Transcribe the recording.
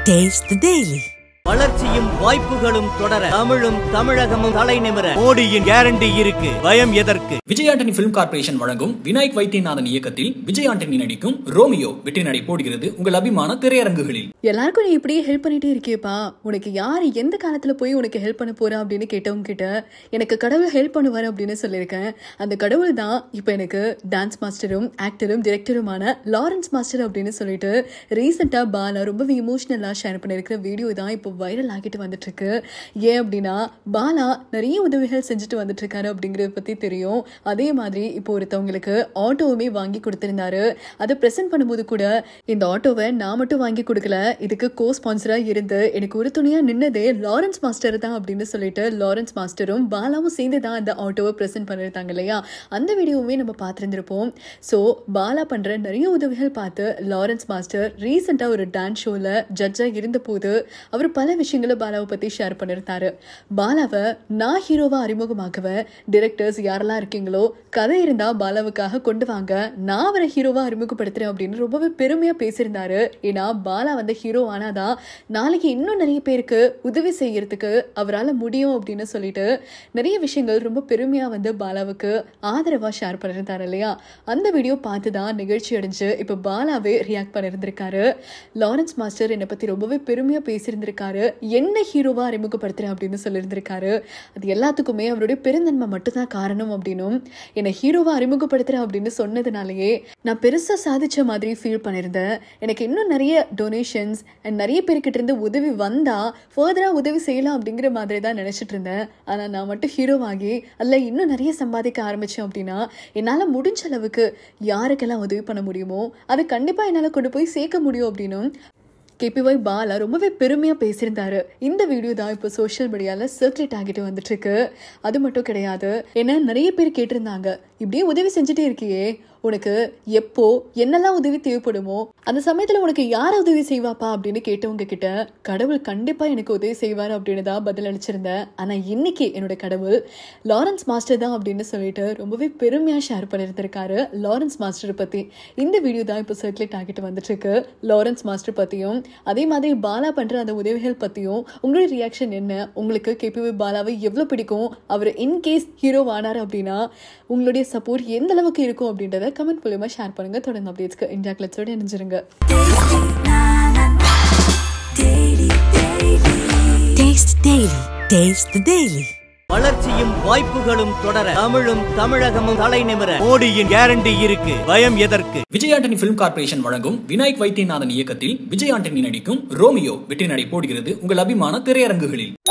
Taste the Daily. வளர்ச்சியும் வாய்ப்புகளும் தொடர தமிழும் தமிழகமும் தலை நிமிர மோடியின் கேரண்டி இருக்கு பயம் எதற்கு விஜய் ஆண்டனி பிலிம் கார்ப்பரேஷன் வழங்கும் விநாயக் வைத்தியநாதன் இயக்கத்தில் விஜய் ஆண்டனி நடிக்கும் ரோமியோ வெற்றி நடை போடுகிறது உங்கள் அபிமான திரையரங்குகளில் எல்லாருக்கும் நீ இப்படியே ஹெல்ப் பண்ணிட்டே இருக்கியப்பா உனக்கு யார் எந்த காலத்துல போய் உனக்கு ஹெல்ப் பண்ண போறா அப்படின்னு கேட்டவங்க கிட்ட எனக்கு கடவுள் ஹெல்ப் பண்ணுவார் அப்படின்னு சொல்லியிருக்கேன் அந்த கடவுள் தான் இப்போ எனக்கு டான்ஸ் மாஸ்டரும் ஆக்டரும் டிரெக்டருமான லாரன்ஸ் மாஸ்டர் அப்படின்னு சொல்லிட்டு ரீசெண்டாக பாலா ரொம்பவே இமோஷ்னலாக ஷேர் பண்ணியிருக்கிற வீடியோ தான் இப்போ வைரல் ஆகிட்டு வந்துட்டு இருக்கு ஏன் அப்படின்னா பாலா நிறைய உதவிகள் செஞ்சுட்டு வந்துட்டு இருக்காரு அப்படிங்கிறத பற்றி தெரியும் அதே மாதிரி இப்போ ஒருத்தவங்களுக்கு ஆட்டோவுமே வாங்கி கொடுத்திருந்தாரு அதை ப்ரெசென்ட் பண்ணும்போது கூட இந்த ஆட்டோவை நான் மட்டும் வாங்கி கொடுக்கல இதுக்கு கோ ஸ்பான்சராக இருந்து எனக்கு ஒரு துணையாக நின்னதே லாரன்ஸ் மாஸ்டர் தான் அப்படின்னு சொல்லிட்டு லாரன்ஸ் மாஸ்டரும் பாலாவும் சேர்ந்து தான் அந்த ஆட்டோவை ப்ரெசென்ட் பண்ணியிருந்தாங்க இல்லையா அந்த வீடியோவுமே நம்ம பார்த்துருந்துருப்போம் ஸோ பாலா பண்ணுற நிறைய உதவிகள் பார்த்து லாரன்ஸ் மாஸ்டர் ரீசெண்டாக ஒரு டான்ஸ் ஷோவில் ஜட்ஜாக இருந்தபோது அவர் பல விஷயங்களை பாலாவை பற்றி ஷேர் பண்ணியிருந்தாரு பாலாவை நான் ஹீரோவாக அறிமுகமாக்குவேன் டிரெக்டர்ஸ் யாரெல்லாம் இருக்கீங்களோ கதை இருந்தால் பாலாவுக்காக கொண்டு வாங்க நான் அவரை ஹீரோவாக அறிமுகப்படுத்துகிறேன் அப்படின்னு ரொம்பவே பெருமையாக பேசியிருந்தாரு ஏன்னா பாலா வந்து ஹீரோ ஆனாதான் நாளைக்கு இன்னும் நிறைய பேருக்கு உதவி செய்யறதுக்கு அவரால் முடியும் அப்படின்னு சொல்லிட்டு நிறைய விஷயங்கள் ரொம்ப பெருமையாக வந்து பாலாவுக்கு ஆதரவாக ஷேர் பண்ணியிருந்தாரு இல்லையா அந்த வீடியோ பார்த்து தான் நிகழ்ச்சி அடைஞ்சு இப்போ பாலாவே ரியாக்ட் பண்ணியிருந்திருக்காரு லாரன்ஸ் மாஸ்டர் என்னை பற்றி ரொம்பவே பெருமையாக பேசியிருந்திருக்காரு என்ன ஹீரோவாக அறிமுகப்படுத்துகிறேன் அப்படின்னு சொல்லியிருந்திருக்காரு அது எல்லாத்துக்குமே அவருடைய பெருந்தன்மை மட்டும்தான் காரணம் அப்படின்னும் என்னை ஹீரோவாக அறிமுகப்படுத்துகிறேன் அப்படின்னு சொன்னதுனாலேயே நான் பெருசாக சாதிச்ச மாதிரி ஃபீல் பண்ணியிருந்தேன் எனக்கு இன்னும் நிறைய டொனேஷன்ஸ் அண்ட் நிறைய பேர்கிட்ட இருந்து உதவி வந்தால் ஃபர்தராக உதவி செய்யலாம் அப்படிங்கிற மாதிரி தான் நினச்சிட்டு இருந்தேன் ஆனால் நான் மட்டும் ஹீரோவாகி அதில் இன்னும் நிறைய சம்பாதிக்க ஆரம்பித்தேன் அப்படின்னா என்னால் முடிஞ்ச அளவுக்கு யாருக்கெல்லாம் உதவி பண்ண முடியுமோ அதை கண்டிப்பாக என்னால் கொண்டு போய் சேர்க்க முடியும் அப்படின்னும் கேபிஒய் பாலா ரொம்பவே பெருமையாக பேசியிருந்தாரு இந்த வீடியோ தான் இப்போ சோஷியல் மீடியாவில் சர்க்குலேட் ஆகிட்டு வந்துட்டு இருக்கு அது மட்டும் கிடையாது ஏன்னா நிறைய பேர் கேட்டிருந்தாங்க இப்படியே உதவி செஞ்சுட்டே இருக்கியே உனக்கு எப்போ என்னெல்லாம் உதவி தேவைப்படுமோ அந்த சமயத்தில் உனக்கு யார் உதவி செய்வாப்பா அப்படின்னு கேட்டவங்க கிட்ட கடவுள் கண்டிப்பாக எனக்கு உதவி செய்வார் அப்படின்னு தான் பதில் அளிச்சிருந்தேன் ஆனால் இன்னைக்கு என்னோட கடவுள் லாரன்ஸ் மாஸ்டர் தான் அப்படின்னு சொல்லிட்டு ரொம்பவே பெருமையாக ஷேர் பண்ணியிருந்திருக்காரு லாரன்ஸ் மாஸ்டர் பற்றி இந்த வீடியோ தான் இப்போ சர்க்குலேட் ஆகிட்டு வந்துட்டு இருக்கு லாரன்ஸ் மாஸ்டர் பற்றியும் அதே மாதிரி பாலா பண்ணுற அந்த உதவிகள் பற்றியும் உங்களுடைய ரியாக்ஷன் என்ன உங்களுக்கு கேபிவி பாலாவை எவ்வளோ பிடிக்கும் அவர் இன்கேஸ் ஹீரோ ஆனார் அப்படின்னா உங்களுடைய சப்போர்ட் எந்த அளவுக்கு இருக்கும் அப்படின்றத கமெண்ட் மூலியமாக ஷேர் பண்ணுங்க தொடர்ந்து அப்டேட்ஸ்க்கு இந்தியா கிளப்ஸோட இணைஞ்சிருங்க Taste Daily. Taste the Daily. வளர்ச்சியும் வாய்ப்புகளும் தொடர தமிழும் தமிழகமும் தலை நிமிர மோடியின் கேரண்டி இருக்கு பயம் எதற்கு விஜய் ஆண்டனி பிலிம் கார்ப்பரேஷன் வழங்கும் விநாயக் வைத்தியநாதன் இயக்கத்தில் விஜய் ஆண்டனி நடிக்கும் ரோமியோ வெற்றி நடை போடுகிறது உங்கள் அபிமான திரையரங்குகளில்